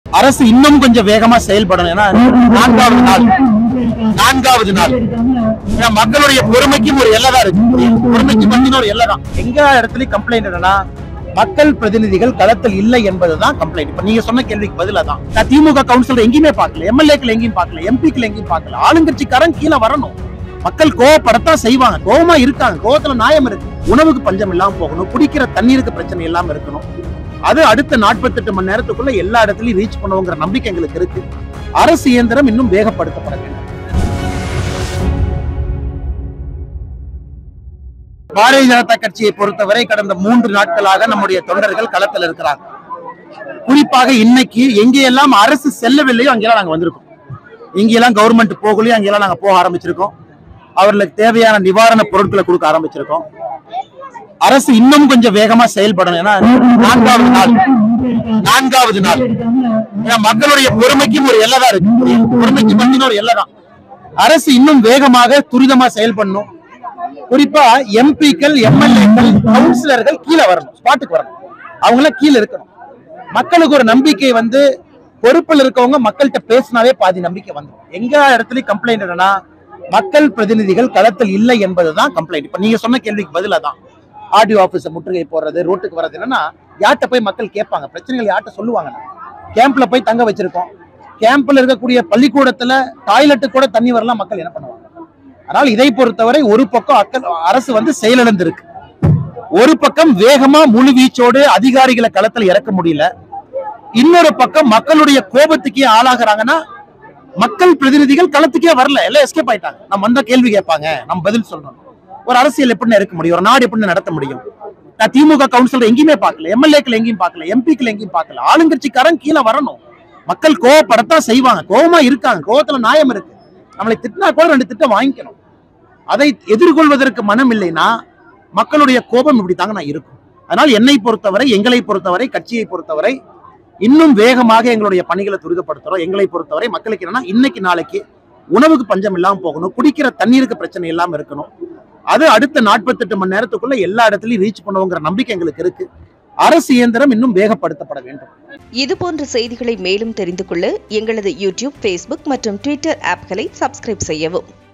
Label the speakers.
Speaker 1: அரசு இன்னும் கொஞ்சம் வேகமா செயல்படணும் ஏன்னா நான்காவது நாள் நான்காவது நாள் ஏன்னா மக்களுடைய பொறுமைக்கும் ஒரு எல்லை தான் இருக்கு பொறுமைக்கு மட்டும் ஒரு எல்லை தான் எங்க இடத்துலயும் கம்ப்ளைண்ட் என்னன்னா மக்கள் பிரதிநிதிகள் களத்தில் இல்லை என்பதுதான் கம்ப்ளைண்ட் இப்ப நீங்க சொன்ன கேள்விக்கு பதிலா தான் நான் திமுக கவுன்சிலர் எங்கேயுமே பார்க்கல எம்எல்ஏக்கள் எங்கேயும் பார்க்கல எம்பிக்கள் எங்கேயும் பார்க்கல ஆளுங்கட்சிக்காரன் கீழே வரணும் மக்கள் கோவப்படத்தான் செய்வாங்க கோவமா இருக்காங்க கோவத்துல நியாயம் இருக்கு உணவுக்கு பஞ்சம் இல்லாம போகணும் குடிக்கிற தண்ணீருக்கு பிரச்சனை இல்லாம இருக்கணும் அது அடுத்த நாற்பத்தெட்டு மணி நேரத்துக்குள்ள எல்லா இடத்துலயும் ரீச் பண்ணுவோங்கிற நம்பிக்கை எங்களுக்கு இருக்கு அரசு இயந்திரம் இன்னும் வேகப்படுத்தப்பட வேண்டும் பாரதிய ஜனதா கட்சியை பொறுத்தவரை கடந்த மூன்று நாட்களாக நம்முடைய தொண்டர்கள் களத்தில் இருக்கிறாங்க குறிப்பாக இன்னைக்கு எங்கெல்லாம் அரசு செல்லவில்லையோ அங்கெல்லாம் நாங்க வந்திருக்கோம் இங்கெல்லாம் கவர்மெண்ட் போகலையோ அங்கெல்லாம் நாங்க போக ஆரம்பிச்சிருக்கோம் அவர்களுக்கு தேவையான நிவாரண பொருட்களை கொடுக்க ஆரம்பிச்சிருக்கோம் அரசு இன்னும் கொஞ்சம் வேகமா செயல்படணும் ஏன்னா நான்காவது நாள் நான்காவது நாள் ஏன்னா மக்களுடைய பொறுமைக்கும் ஒரு எல்லை தான் இருக்கு பொறுமைக்கு மட்டும் ஒரு எல்லை தான் அரசு இன்னும் வேகமாக துரிதமா செயல்படணும் குறிப்பா எம்பிக்கள் எம்எல்ஏக்கள் கவுன்சிலர்கள் கீழே வரணும் ஸ்பாட்டுக்கு வரணும் அவங்க எல்லாம் கீழே இருக்கணும் மக்களுக்கு ஒரு நம்பிக்கை வந்து பொறுப்பில் இருக்கவங்க மக்கள்கிட்ட பேசினாவே பாதி நம்பிக்கை வந்துடும் எங்க இடத்துலயும் கம்ப்ளைண்ட் என்னன்னா மக்கள் பிரதிநிதிகள் களத்தில் இல்லை என்பதுதான் கம்ப்ளைண்ட் இப்ப நீங்க சொன்ன கேள்விக்கு பதிலா தான் ஆர்டிஓ ஆபீஸை முற்றுகை போடுறது ரோட்டுக்கு வர்றது என்னன்னா யார்கிட்ட போய் மக்கள் கேட்பாங்க பிரச்சனைகள் யார்கிட்ட சொல்லுவாங்க கேம்ப்ல போய் தங்க வச்சிருக்கோம் கேம்ப்ல இருக்கக்கூடிய பள்ளிக்கூடத்துல டாய்லெட்டு கூட தண்ணி வரலாம் மக்கள் என்ன பண்ணுவாங்க அதனால் இதை பொறுத்தவரை ஒரு பக்கம் அக்கல் அரசு வந்து செயலிழந்திருக்கு ஒரு பக்கம் வேகமா முழு வீச்சோடு அதிகாரிகளை களத்துல இறக்க முடியல இன்னொரு பக்கம் மக்களுடைய கோபத்துக்கே ஆளாகிறாங்கன்னா மக்கள் பிரதிநிதிகள் களத்துக்கே வரல எல்லாம் எஸ்கேப் ஆயிட்டாங்க நம்ம வந்த கேள்வி கேட்பாங்க நம்ம பதில் சொல்லணும் ஒரு அரசியல் எப்படின்னு இருக்க முடியும் ஒரு நாடு எப்படின்னு நடத்த முடியும் நான் திமுக கவுன்சிலர் எங்கேயுமே பார்க்கல எம்எல்ஏக்கள் எங்கேயும் பார்க்கல எம்பிக்கள் எங்கேயும் பார்க்கல ஆளுங்கட்சிக்காரன் கீழே வரணும் மக்கள் கோவப்படத்தான் செய்வாங்க கோவமா இருக்காங்க கோவத்துல நியாயம் இருக்கு நம்மளை திட்டினா கூட ரெண்டு திட்டம் வாங்கிக்கணும் அதை எதிர்கொள்வதற்கு மனம் இல்லைன்னா மக்களுடைய கோபம் இப்படி தாங்க நான் இருக்கும் அதனால் என்னை பொறுத்தவரை எங்களை பொறுத்தவரை கட்சியை பொறுத்தவரை இன்னும் வேகமாக எங்களுடைய பணிகளை துரிதப்படுத்துறோம் எங்களை பொறுத்தவரை மக்களுக்கு என்னன்னா இன்னைக்கு நாளைக்கு உணவுக்கு பஞ்சம் இல்லாம போகணும் குடிக்கிற தண்ணீருக்கு பிரச்சனை இல்லாம இருக்கணும் அது அடுத்த நாற்பத்தெட்டு மணி நேரத்துக்குள்ள எல்லா இடத்துலயும் ரீச் பண்ணுவோங்கிற நம்பிக்கை எங்களுக்கு இருக்கு அரசு இயந்திரம் இன்னும் வேகப்படுத்தப்பட வேண்டும்
Speaker 2: இது போன்ற செய்திகளை மேலும் தெரிந்து கொள்ள எங்களது யூடியூப் ஃபேஸ்புக் மற்றும் ட்விட்டர் ஆப்களை சப்ஸ்கிரைப் செய்யவும்